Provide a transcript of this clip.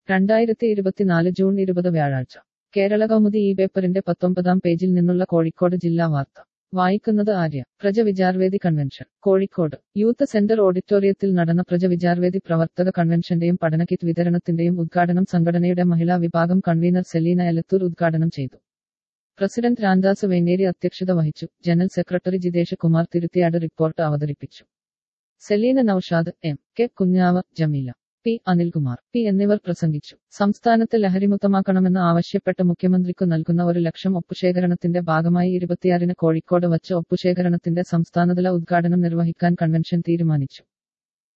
രണ്ടായിരത്തി ഇരുപത്തിനാല് ജൂൺ ഇരുപത് വ്യാഴാഴ്ച കേരള കൗമുദി ഈ പേപ്പറിന്റെ പത്തൊമ്പതാം പേജിൽ നിന്നുള്ള കോഴിക്കോട് ജില്ലാ വാർത്ത വായിക്കുന്നത് Arya Prajavicharvedi convention Kozhikode youth centre ഓഡിറ്റോറിയത്തിൽ നടന്ന പ്രജവിചാർവേദി പ്രവർത്തക കൺവെൻഷന്റെയും പഠന കിറ്റ് വിതരണത്തിന്റെയും ഉദ്ഘാടനം സംഘടനയുടെ മഹിളാ വിഭാഗം കൺവീനർ സെലീന എലത്തൂർ ഉദ്ഘാടനം ചെയ്തു പ്രസിഡന്റ് രാംദാസ് വേങ്ങേരി അധ്യക്ഷത വഹിച്ചു general secretary Jithesh Kumar Thiruthiyad report അവതരിപ്പിച്ചു Seleena Noushad M K Kunjava Jameela P Anilkumar P എന്നിവർ പ്രസംഗിച്ചു സംസ്ഥാനത്ത് ലഹരിമുക്തമാക്കണമെന്ന് ആവശ്യപ്പെട്ട് മുഖ്യമന്ത്രിക്കു നൽകുന്ന ഒരു ലക്ഷം ഒപ്പുശേഖരണത്തിന്റെ ഭാഗമായി ഇരുപത്തിയാറിന് കോഴിക്കോട് വച്ച് ഒപ്പുശേഖരണത്തിന്റെ സംസ്ഥാനതല ഉദ്ഘാടനം നിർവഹിക്കാൻ കൺവെൻഷൻ തീരുമാനിച്ചു